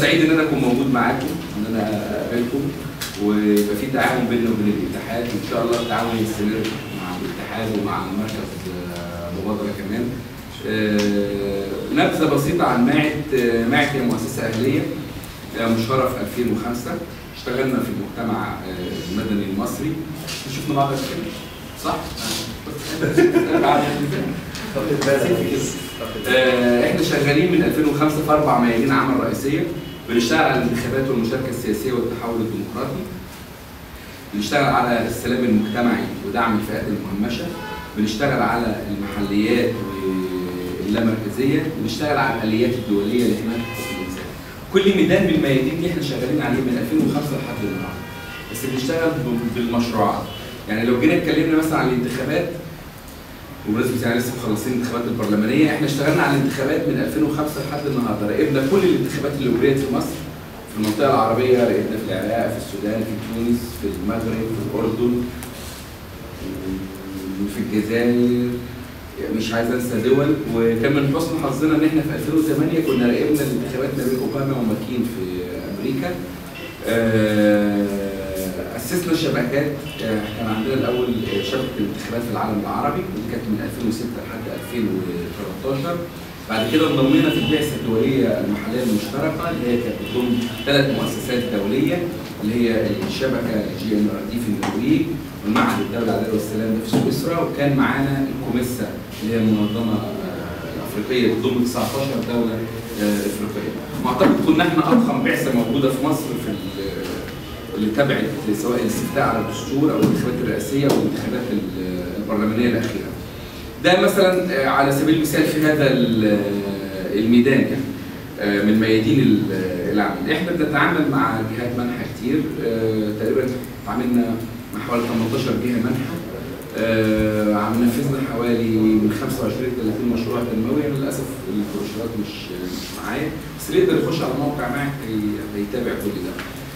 سعيد ان انا اكون موجود معاكم ان انا اقابلكم ويبقى في تعاون بيننا وبين الاتحاد وان شاء الله التعاون يستمر مع الاتحاد ومع المركز آه، مبادره كمان. آه، نبذه بسيطه عن ماعد آه، ماعد هي مؤسسه اهليه آه، مشهوره في 2005 اشتغلنا في المجتمع آه، المدني المصري شفنا بعض قبل كده صح؟ بعد آه، احنا شغالين من 2005 في اربع ميادين عمل رئيسيه بنشتغل على الانتخابات والمشاركه السياسيه والتحول الديمقراطي بنشتغل على السلام المجتمعي ودعم الفئات المهمشه بنشتغل على المحليات واللامركزيه بنشتغل على الاليات الدوليه لحمايه حقوق الانسان كل ميدان من الميادين دي احنا شغالين عليه من 2005 لحد النهارده بس بنشتغل ب- بالمشروعات يعني لو جينا اتكلمنا مثلا عن الانتخابات وبمناسبه يعني لسه مخلصين الانتخابات البرلمانيه احنا اشتغلنا على الانتخابات من 2005 لحد النهارده راقبنا كل الانتخابات اللي اجريت في مصر في المنطقه العربيه راقبنا في العراق في السودان في تونس في المغرب في الاردن وفي الجزائر مش عايز انسى دول وكان من حسن حظنا ان احنا في 2008 كنا راقبنا الانتخابات ما بين اوباما وماكين في امريكا آه، اسسنا شبكات آه، كان عندنا الاول آه، شبكه الانتخابات في العالم العربي ودي كانت من 2006 لحد 2013 بعد كده انضمينا في البعثه الدوليه المحليه المشتركه اللي هي كانت بتضم ثلاث مؤسسات دوليه اللي هي الشبكه جي ان ار دي في النرويج والمعهد الدولي للعداله والسلام ده في سويسرا وكان معانا الكوميسا اللي هي المنظمه آه، الافريقيه بتضم 19 دوله آه، افريقيه. معتقد كنا احنا اضخم بعثه موجوده في مصر في ال- اللي تبعت سواء الاستفتاء على الدستور او الانتخابات الرئاسيه او الانتخابات ال- البرلمانيه الاخيره. ده مثلا آه، على سبيل المثال في هذا ال- الميدان يعني آه، من ميادين ال- العمل. احنا بنتعامل مع جهات منحه كتير آه، تقريبا تعاملنا مع حوالي 18 جهه منحه آه، عم نفذنا حوالي من 25 ل 30 مشروع تنموي أنا للاسف البروشورات مش مش معايا بس اللي يقدر يخش على موقع معك هي- هيتابع كل ده.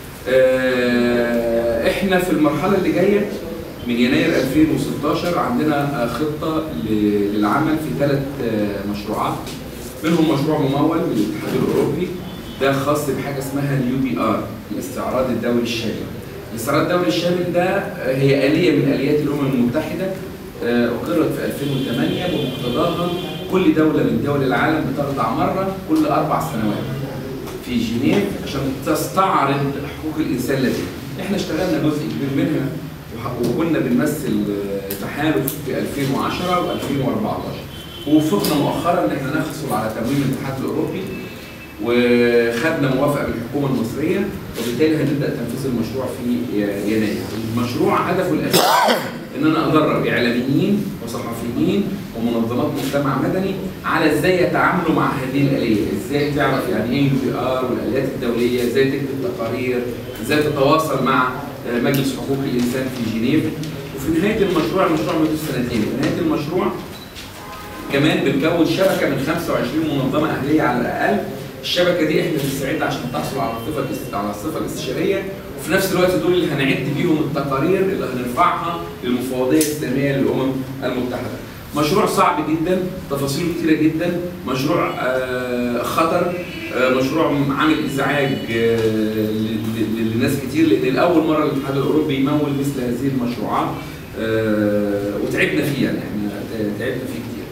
آه، احنا في المرحله اللي جايه من يناير 2016 عندنا آه، خطه ل- للعمل في ثلاث مشروعات منهم مشروع ممول من الاتحاد الاوروبي ده خاص بحاجه اسمها اليو بي ار الاستعراض الدولي الشامل. الاستعراض الدولي الشامل ده آه، هي اليه من اليات الامم المتحده آه، اقرت في 2008 بمقتضاها كل دوله من دول العالم بتخضع مره كل اربع سنوات في جنيف عشان تستعرض حقوق الانسان لديها. احنا اشتغلنا جزء كبير منها وح- وكنا بنمثل آه، تحالف في 2010 و2014 ووفقنا مؤخرا ان احنا نحصل على تمويل الاتحاد الاوروبي وخدنا موافقه من الحكومه المصريه وبالتالي هنبدا تنفيذ المشروع في يناير. المشروع هدفه الاخير ان انا ادرب اعلاميين وصحفيين ومنظمات مجتمع مدني على ازاي يتعاملوا مع هذه الاليه، ازاي تعرف يعني ايه يو بي ار والاليات الدوليه، ازاي تكتب تقارير، ازاي تتواصل مع آه، مجلس حقوق الانسان في جنيف. وفي نهايه المشروع المشروع مدته سنتين، في نهايه المشروع كمان بنكون شبكه من 25 منظمه اهليه على الاقل الشبكه دي احنا بنستعد عشان تحصل على الصفه الاست- على الصفه الاستشاريه وفي نفس الوقت دول اللي هنعد بيهم التقارير اللي هنرفعها للمفوضيه الاسلاميه للامم المتحده. مشروع صعب جدا، تفاصيله كتيره جدا، مشروع آه، خطر، آه، مشروع عامل ازعاج آه، ل- ل- لناس كتير لان لاول مره الاتحاد الاوروبي يمول مثل هذه المشروعات آه، وتعبنا فيه يعني احنا تعبنا فيه كتير.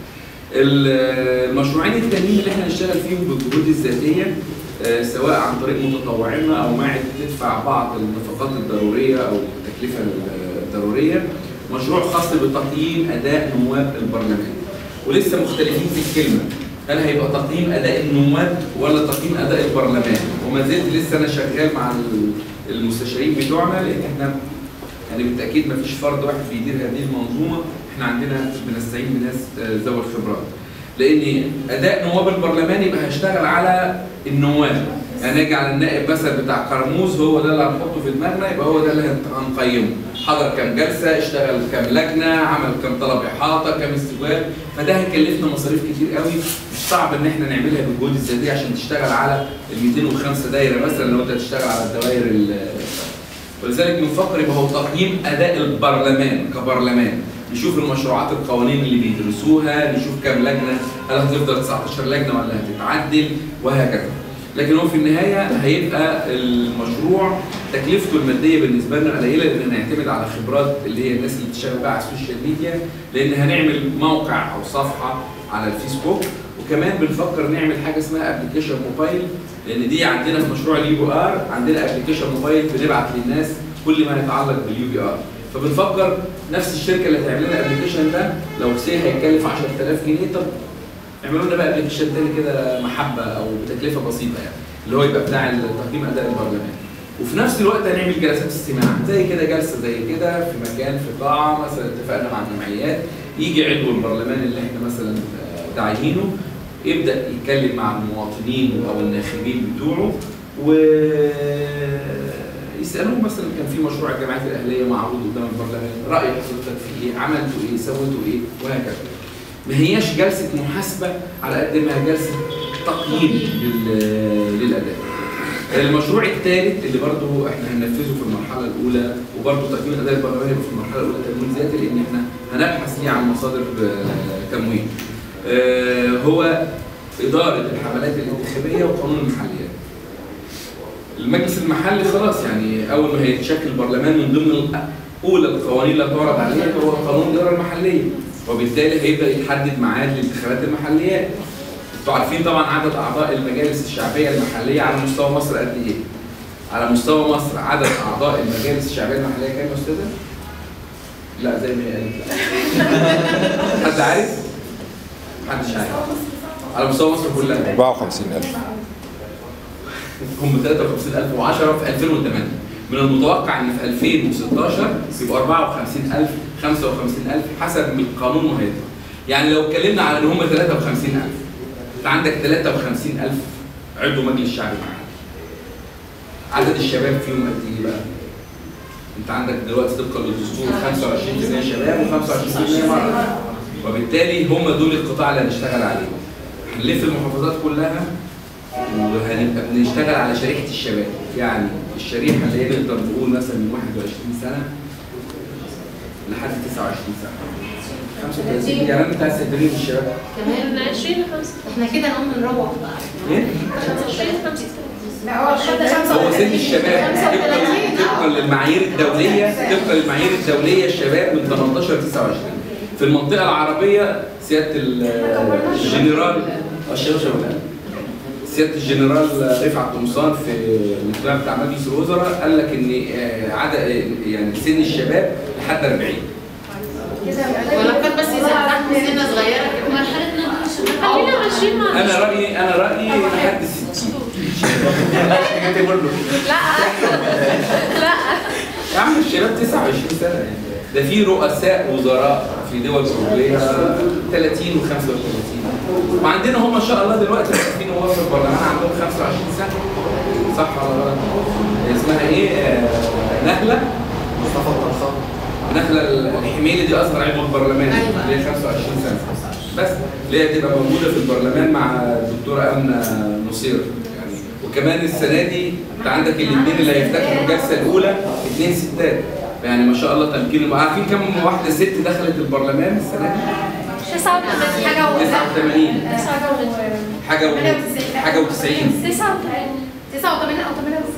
المشروعين التانيين اللي احنا نشتغل فيهم بالجهود الذاتيه آه، سواء عن طريق متطوعينا او معد تدفع بعض النفقات الضروريه او التكلفه الضروريه مشروع خاص بتقييم اداء نواب البرلمان ولسه مختلفين في الكلمه هل هيبقى تقييم اداء النواب ولا تقييم اداء البرلمان وما زلت لسه انا شغال مع المستشارين بتوعنا لان احنا يعني بالتاكيد ما فيش فرد واحد بيدير هذه المنظومه احنا عندنا بنستعين بناس آه، ذوي الخبرات لان اداء نواب البرلمان يبقى هيشتغل على النواب يعني نجي على النائب مثلا بتاع كرموز هو ده اللي هنحطه في دماغنا يبقى هو ده اللي هن- هنقيمه حضر كام جلسه اشتغل كام لجنه عمل كام طلب احاطه كام استجواب فده هيكلفنا مصاريف كتير قوي مش صعب ان احنا نعملها بالجهود الذاتيه عشان تشتغل على ال 205 دايره مثلا لو انت هتشتغل على الدوائر ال- ولذلك بنفكر يبقى هو تقييم اداء البرلمان كبرلمان نشوف المشروعات القوانين اللي بيدرسوها نشوف كام لجنه هل هتفضل 19 لجنه ولا هتتعدل وهكذا لكن هو في النهايه هيبقى المشروع تكلفته الماديه بالنسبه لنا قليله لان هنعتمد على خبرات اللي هي الناس اللي بتشتغل بقى على السوشيال ميديا لان هنعمل موقع او صفحه على الفيسبوك وكمان بنفكر نعمل حاجه اسمها ابلكيشن موبايل لان دي عندنا في مشروع اليو بي ار عندنا ابلكيشن موبايل بنبعت للناس كل ما يتعلق باليو بي ار فبنفكر نفس الشركه اللي هتعمل لنا الابلكيشن ده لو سي هيكلف 10000 جنيه طب اعملوا لنا بقى ابلكيشن تاني كده محبه او بتكلفه بسيطه يعني اللي هو يبقى بتاع تقييم اداء البرلمان وفي نفس الوقت هنعمل جلسات استماع زي كده جلسه زي كده في مكان في قاعه مثلا اتفقنا مع الجمعيات يجي عضو البرلمان اللي احنا مثلا آه، داعيينه يبدا يتكلم مع المواطنين او الناخبين بتوعه و يسالوه مثلا كان في مشروع الجامعات الاهليه معروض قدام البرلمان راي حضرتك فيه ايه عملتوا ايه سويتوا ايه وهكذا ما هياش جلسه محاسبه على قد ما هي جلسه تقييم لل- للاداء المشروع الثالث اللي برضه احنا هننفذه في المرحله الاولى وبرضه تقييم الاداء البرلماني يبقى في المرحله الاولى تمويل ذاتي لان احنا هنبحث ليه عن مصادر آه، تمويل. آه، هو اداره الحملات الانتخابيه وقانون المحليات. المجلس المحلي خلاص يعني اول ما هيتشكل برلمان من ضمن اولى القوانين اللي هتعرض عليها هو قانون الاداره المحليه وبالتالي هيبدا يتحدد ميعاد لانتخابات المحليات. انتوا عارفين طبعا عدد اعضاء المجالس الشعبيه المحليه على مستوى مصر قد ايه؟ على مستوى مصر عدد اعضاء المجالس الشعبيه المحليه كام يا استاذه؟ لا زي ما هي قالت لا. حد عارف؟ محدش عارف على مستوى مصر كلها 54000 هم 53010 في 2008 من المتوقع ان في 2016 يبقى 54000 55000 حسب القانون ما هيطلع يعني لو اتكلمنا على ان هم 53000 انت عندك 53000 عضو مجلس شعبي محلي عدد الشباب فيهم قد ايه بقى؟ انت عندك دلوقتي طبقا للدستور 25% شباب و25% مرأة وبالتالي هم دول القطاع اللي هنشتغل عليهم هنلف المحافظات كلها وهنبقى بنشتغل على شريحه الشباب يعني الشريحه اللي هي نقدر نقول مثلا من 21 سنه لحد 29 سنه 35 يعني انت عايز تدريب الشباب كمان 20 ل 5 احنا كده نقوم نروح بقى ايه؟ 25 5 لا هو لحد هو سن الشباب طبقا طبقا للمعايير الدوليه طبقا للمعايير الدوليه الشباب من 18 ل 29 في المنطقه العربيه سياده ال- الجنرال الشباب شباب سياده الجنرال رفعت قمصان في الاجتماع بتاع مجلس الوزراء قال لك ان آه، عدد يعني سن الشباب لحد 40 ولو كان بس يزحزحوا سنه صغيره كده مرحلة خلينا ماشيين مع انا رايي انا رايي لحد 60 لا يا عم الشباب 29 سنه يعني ده في رؤساء وزراء في دول اوروبيه 30 و35 وعندنا هم ما شاء الله دلوقتي في نواب في البرلمان عندهم 25 سنه صح ولا غلط؟ هي اسمها ايه؟ آه، نهله مصطفى الطرخان نهله الحميلي دي اصغر عضو البرلمان أيوة. اللي هي 25 سنه بس اللي هي تبقى موجوده في البرلمان مع الدكتوره امنه نصير يعني وكمان السنه دي انت عندك الاثنين اللي هيفتتحوا الجلسه الاولى اثنين ستات يعني ما شاء الله تمكين عارفين كم واحده ست دخلت البرلمان السنه دي؟ 89 حاجه و 89 حاجه و حاجه و90 89 89 او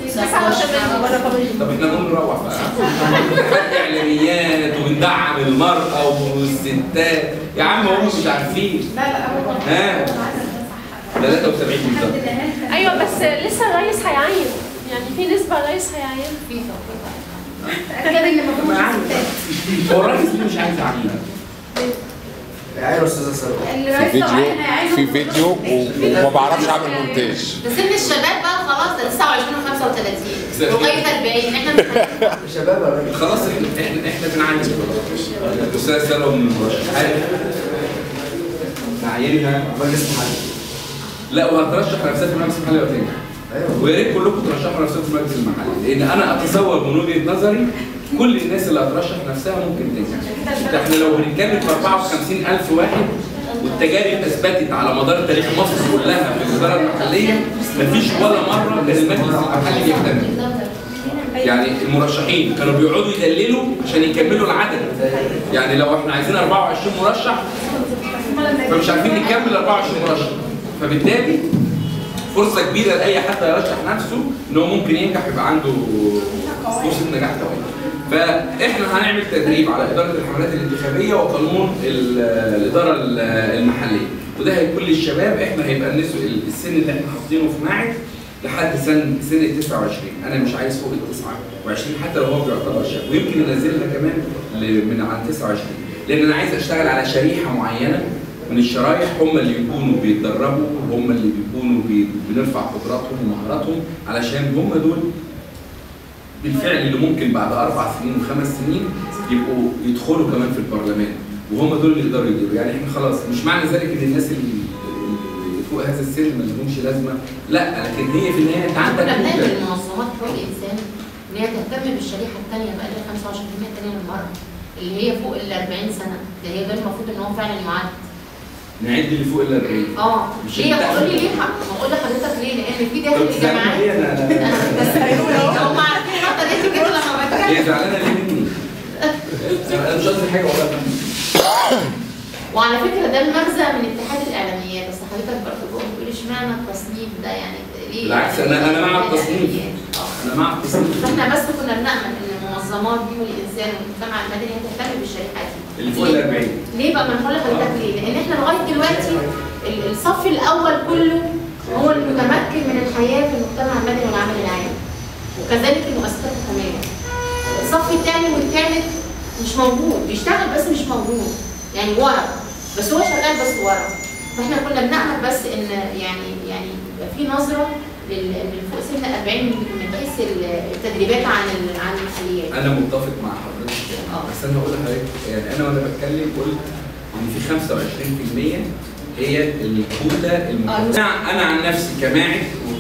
98 طب احنا نقوم نروح بقى خد اعلانيات وندعم المراه والستات يا عم هم مش عارفين لا لا هو ها 73 بالظبط ايوه بس لسه الرئيس هيعين يعني في نسبة الرئيس هيعين في اتاكد ان ما فيهوش ستات هو الرئيس ليه مش عايز يعين ايوه يا استاذه سلوى الرئيس في لو فيديو عين هيعين في فيديو و- وما بعرفش اعمل مونتاج ده سن الشباب بقى خلاص ده 29 و 35 لغايه 40 احنا مش شباب يا راجل خلاص احنا احنا احنا بنعين الاستاذ سلوى من المرشح عارف نعينها مجلس محلي لا وهترشح نفسها في المجلس المحلي وتنجح ايوه ويا ريت كلكم ترشحوا نفسكم في المجلس المحلي لان انا اتصور من وجهه نظري كل الناس اللي هترشح نفسها ممكن تنجح ده احنا لو بنتكلم في 54000 واحد والتجارب اثبتت على مدار تاريخ مصر كلها في الاداره المحليه مفيش ولا مره كان المجلس المحلي بيكتمل يعني المرشحين كانوا بيقعدوا يدللوا عشان يكملوا العدد يعني لو احنا عايزين 24 مرشح فمش عارفين نكمل 24 مرشح فبالتالي فرصه كبيره لاي حد يرشح نفسه ان هو ممكن ينجح يبقى عنده فرصه نجاح قويه فاحنا هنعمل تدريب على اداره الحملات الانتخابيه وقانون ال- الاداره ال- المحليه وده هيكون للشباب احنا هيبقى الناس السن اللي احنا حاطينه في معهد لحد سن سن ال 29 انا مش عايز فوق ال 29 حتى لو هو بيعتبر شاب ويمكن انزلها كمان ل- من عن 29 لان انا عايز اشتغل على شريحه معينه من الشرايح هم اللي بيكونوا بيتدربوا هم اللي بيكونوا بي- بنرفع قدراتهم ومهاراتهم علشان هم دول بالفعل اللي ممكن بعد اربع سنين وخمس سنين يبقوا يدخلوا كمان في البرلمان وهم دول اللي يقدروا يديروا يعني احنا خلاص مش معنى ذلك ان الناس اللي اللي فوق هذا السن ما لهمش لازمه لا لكن هي في النهايه انت عندك كنا بنعمل مدة. منظمات حقوق الانسان ان هي تهتم بالشريحه الثانيه بقى اللي هي 25% الثانيه من المراه اللي هي فوق ال 40 سنه ده هي ده المفروض ان هو فعلا يعد نعد اللي فوق ال 40 اه مش ليه انت- قول لي ليه حق بقول لحضرتك ليه لان في داخل طب زعلانة الجامعات ليه انا انا بس هم عارفين النقطه دي كده لما هي بتكلم زعلانه ليه مني؟ انا مش قصدي حاجه والله وعلى فكره ده المغزى من اتحاد الاعلاميات بس حضرتك برضه بتقول اشمعنى التصنيف ده يعني ليه بالعكس انا انا مع التصنيف آه. انا مع التصنيف فاحنا بس كنا بنأمل ان المنظمات دي والانسان والمجتمع المدني هي تهتم بالشريحه دي. اللي فوق ال 40 ليه بقى ما نقول لحضرتك ليه؟ لان احنا لغايه دلوقتي ال- الصف الاول كله هو المتمكن من الحياه في المجتمع المدني والعمل العام. وكذلك المؤسسات الحكوميه. الصف الثاني والثالث مش موجود، بيشتغل بس مش موجود. يعني ورا بس هو شغال بس ورا. فاحنا كنا بنأمل بس ان يعني يعني يبقى في نظره لل- اللي فوق سن 40 من حيث التدريبات عن ال- عن المحليات. انا متفق مع حضرتك آه. بس انا هقول لحضرتك يعني انا وانا بتكلم قلت ان في 25% هي الكوتا المتاحه انا أنا عن نفسي كماعد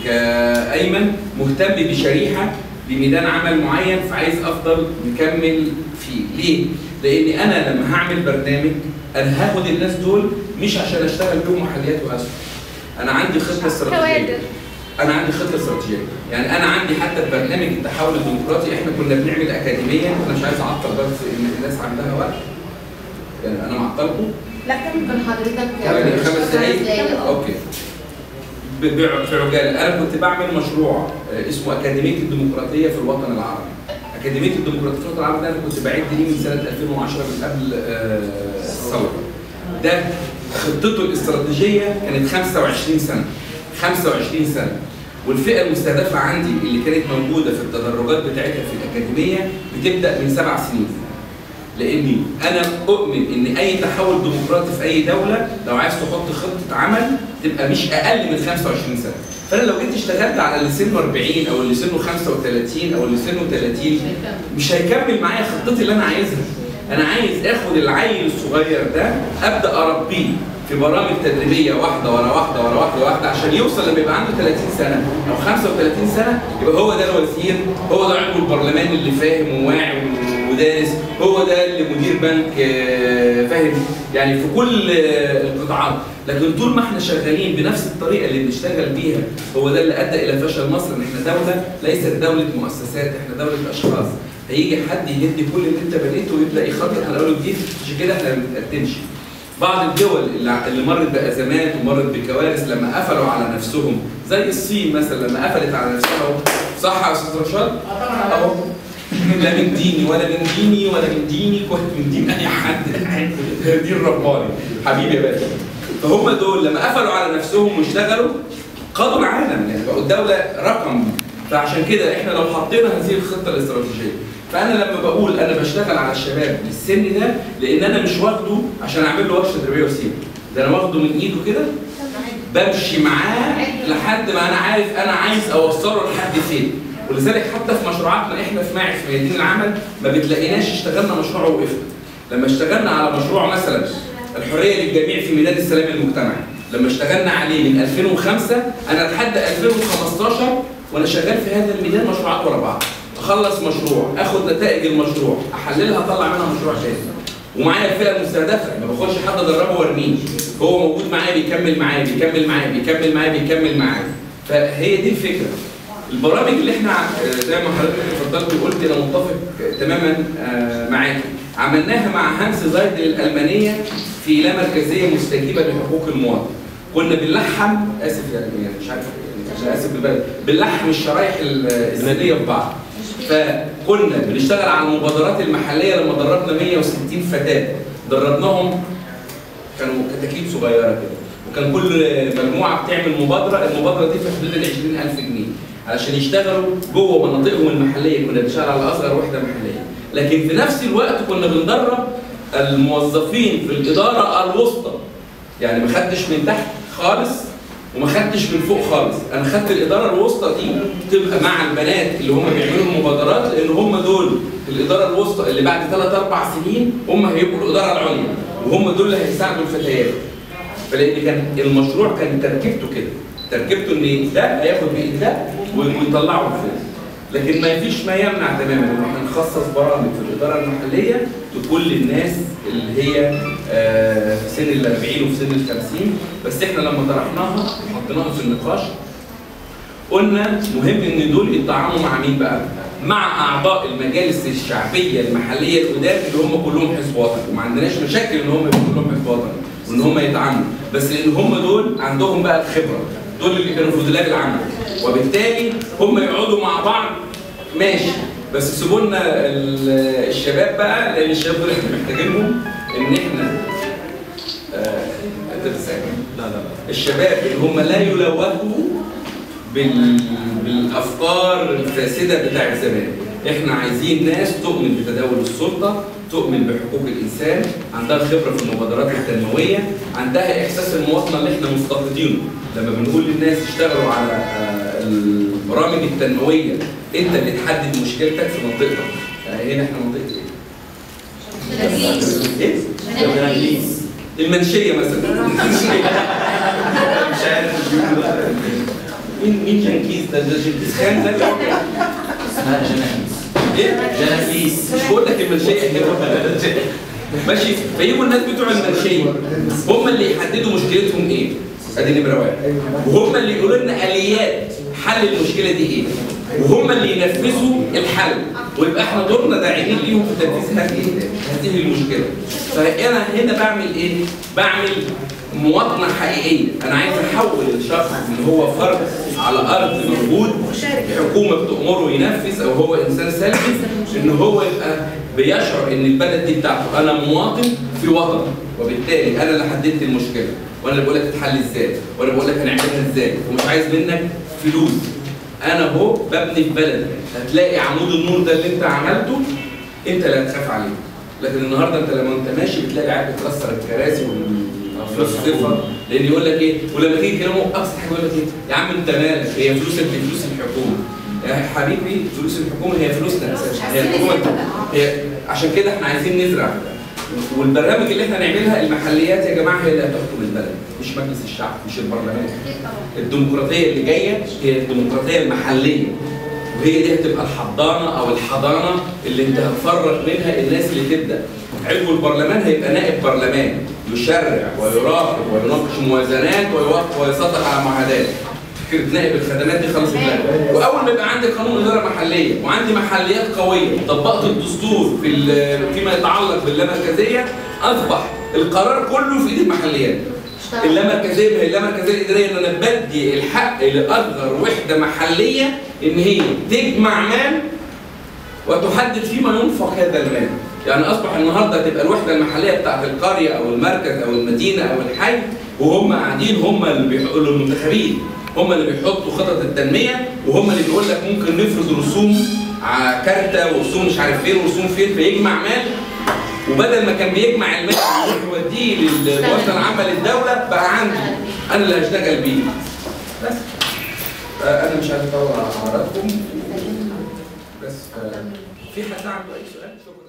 وكايمن مهتم بشريحه بميدان عمل معين فعايز افضل مكمل فيه ليه؟ لاني انا لما هعمل برنامج انا هاخد الناس دول مش عشان اشتغل بيهم محليات واسهم انا عندي خطه استراتيجيه كوادر انا عندي خطه استراتيجيه يعني انا عندي حتى في برنامج التحول الديمقراطي احنا كنا بنعمل اكاديميه انا مش عايز اعطل بس ان الناس عندها وقت يعني انا معطلكم لا ممكن حضرتك يعني خمس دقايق آه. اوكي ب- ب- في عجاله انا كنت بعمل مشروع آه، اسمه اكاديميه الديمقراطيه في الوطن العربي اكاديميه الديمقراطيه في الوطن العربي ده انا كنت بعد ليه من سنه 2010 من قبل آه، الثوره ده خطته الاستراتيجيه كانت 25 سنه 25 سنه والفئه المستهدفه عندي اللي كانت موجوده في التدرجات بتاعتها في الاكاديميه بتبدا من سبع سنين لاني انا اؤمن ان اي تحول ديمقراطي في اي دوله لو عايز تحط خطه عمل تبقى مش اقل من 25 سنه فانا لو جيت اشتغلت على اللي سنه 40 او اللي سنه 35 او اللي سنه 30 مش هيكمل معايا خطتي اللي انا عايزها انا عايز اخد العيل الصغير ده ابدا اربيه في برامج تدريبيه واحده ورا واحده ورا واحده واحده عشان يوصل لما يبقى عنده 30 سنه او 35 سنه يبقى هو ده الوزير هو ده عضو البرلمان اللي فاهم وواعي ودارس هو ده اللي مدير بنك آه، فاهم يعني في كل آه، القطاعات لكن طول ما احنا شغالين بنفس الطريقه اللي بنشتغل بيها هو ده اللي ادى الى فشل مصر ان احنا دوله ليست دوله مؤسسات احنا دوله اشخاص هيجي حد يهد كل اللي انت بنيته ويبدا يخطط على اول جديد عشان كده احنا ما بنتقدمش بعض الدول اللي اللي مرت بازمات ومرت بكوارث لما قفلوا على نفسهم زي الصين مثلا لما قفلت على نفسها اهو صح يا استاذ رشاد؟ اهو لا من ديني ولا من ديني ولا من ديني ولا من دين اي حد دين رباني حبيبي يا باشا فهم دول لما قفلوا على نفسهم واشتغلوا قادوا العالم يعني بقوا الدوله رقم فعشان كده احنا لو حطينا هذه الخطه الاستراتيجيه فانا لما بقول انا بشتغل على الشباب بالسن ده لان انا مش واخده عشان اعمل له ورشه تدريبيه وسيله ده انا واخده من ايده كده بمشي معاه لحد ما انا عارف انا عايز اوصله لحد فين ولذلك حتى في مشروعاتنا احنا في معي في ميادين العمل ما بتلاقيناش اشتغلنا مشروع ووقفنا لما اشتغلنا على مشروع مثلا الحريه للجميع في ميدان السلام المجتمعي لما اشتغلنا عليه من 2005 انا لحد 2015 وانا شغال في هذا الميدان مشروعات ورا بعض اخلص مشروع اخد نتائج المشروع احللها اطلع منها مشروع تاني ومعايا الفئه المستهدفه ما باخدش حد ادربه وارميه هو موجود معايا بيكمل معايا بيكمل معايا بيكمل معايا بيكمل معايا فهي دي الفكره البرامج اللي احنا آه، زي ما حضرتك اتفضلت وقلت انا متفق تماما آه، معاكي عملناها مع هانس زايدل الالمانيه في لا مركزيه مستجيبه لحقوق المواطن كنا بنلحم اسف يعني يعني مش عارف انا اسف بالبلد بنلحم الشرايح ال- الذهنيه في بعض فكنا بنشتغل على المبادرات المحليه لما دربنا 160 فتاه دربناهم كانوا كتاكيت صغيره كده وكان كل مجموعه بتعمل مبادره المبادره دي في حدود ال 20000 جنيه علشان يشتغلوا جوه مناطقهم المحليه كنا بنشتغل على اصغر وحده محليه لكن في نفس الوقت كنا بندرب الموظفين في الاداره الوسطى يعني ما خدتش من تحت خالص وما خدتش من فوق خالص انا خدت الاداره الوسطى دي تبقى مع البنات اللي هم بيعملوا المبادرات لان هم دول الاداره الوسطى اللي بعد ثلاث اربع سنين هم هيبقوا الاداره العليا وهم دول اللي هيساعدوا الفتيات فلان كان المشروع كان تركيبته كده تركيبته ان ده هياخد بايد ده ويطلعه لفوق لكن ما فيش ما يمنع تماما ان احنا نخصص برامج في الاداره المحليه تكون للناس اللي هي آه، في سن ال 40 وفي سن ال 50 بس احنا لما طرحناها وحطيناها في النقاش قلنا مهم ان دول يتطعموا مع مين بقى؟ مع اعضاء المجالس الشعبيه المحليه القدام اللي هم كلهم حزب وطني وما عندناش مشاكل ان هم يبقوا كلهم حزب وطني وان هم يتعاملوا بس لان هم دول عندهم بقى الخبره دول اللي كانوا في دولاب العمل وبالتالي هم يقعدوا مع بعض ماشي بس سيبوا لنا ال- الشباب بقى لان الشباب دول احنا محتاجينهم ان احنا آه، انت بتساعد لا لا لا الشباب اللي هم لا يلوثوا بال... بالافكار الفاسده بتاعت زمان احنا عايزين ناس تؤمن بتداول السلطه تؤمن بحقوق الانسان عندها خبره في المبادرات التنمويه عندها احساس المواطنه اللي احنا مفتقدينه لما بنقول للناس اشتغلوا على آه، البرامج التنمويه انت اللي تحدد مشكلتك في منطقتك آه، هنا احنا منطقه ايه؟ ايه؟ المنشيه مثلا مش عارف مين مين جنكيز ده ده جنكيز خان ده اسمها جنانيس ايه؟ جنانيس مش بقول لك المنشيه كده ماشي فيجوا الناس بتوع المنشيه هم اللي يحددوا مشكلتهم ايه؟ ادي نمره واحد وهم اللي يقولوا لنا اليات حل المشكله دي ايه؟ وهم اللي ينفذوا الحل ويبقى احنا دورنا داعمين ليهم في تنفيذ هذه هذه المشكله فانا هنا بعمل ايه؟ بعمل مواطنه حقيقيه انا عايز احول الشخص اللي هو فرد على ارض موجود حكومه بتامره ينفذ او هو انسان سلبي ان هو يبقى بيشعر ان البلد دي بتاعته انا مواطن في وطن وبالتالي انا اللي حددت المشكله وانا اللي بقول لك تتحل ازاي وانا بقول لك هنعملها ازاي ومش عايز منك فلوس انا اهو ببني في بلدي هتلاقي عمود النور ده اللي انت عملته انت اللي هتخاف عليه لكن النهارده انت لما انت ماشي بتلاقي قاعد بتكسر الكراسي والفلوس الصفر لان يقول لك ايه ولما تيجي تكلمه اقصى حاجه يقول لك ايه يا عم انت مالك هي فلوسك دي فلوس الحكومه يا حبيبي فلوس الحكومه هي فلوسنا اساسا هي الحكومه هي عشان كده احنا عايزين نزرع والبرامج اللي احنا نعملها المحليات يا جماعه هي اللي هتحكم البلد مش مجلس الشعب مش البرلمان الديمقراطيه اللي جايه هي الديمقراطيه المحليه وهي دي هتبقى الحضانه او الحضانه اللي انت هتفرغ منها الناس اللي تبدا عضو البرلمان هيبقى نائب برلمان يشرع ويراقب ويناقش موازنات ويوافق ويصدق على معاهدات فكره نائب الخدمات دي خلاص انتهت واول ما يبقى عندي قانون اداره محليه وعندي محليات قويه طبقت الدستور في ال- فيما يتعلق باللامركزيه اصبح القرار كله في ايد المحليات اللامركزيه ما هي اللامركزيه الاداريه ان انا بدي الحق لاصغر وحده محليه ان هي تجمع مال وتحدد فيما ينفق هذا المال يعني اصبح النهارده تبقى الوحده المحليه بتاعت القريه او المركز او المدينه او الحي وهم قاعدين هم اللي بيحقوا المنتخبين هم اللي بيحطوا خطط التنميه وهم اللي بيقول لك ممكن نفرض رسوم على كارته ورسوم مش عارف فين ورسوم فين فيجمع مال وبدل ما كان بيجمع المال ويوديه للوحده العامه للدوله بقى عندي انا اللي هشتغل بيه بس انا مش عايز اطول على حضراتكم بس آه، في حد عنده اي سؤال شكرا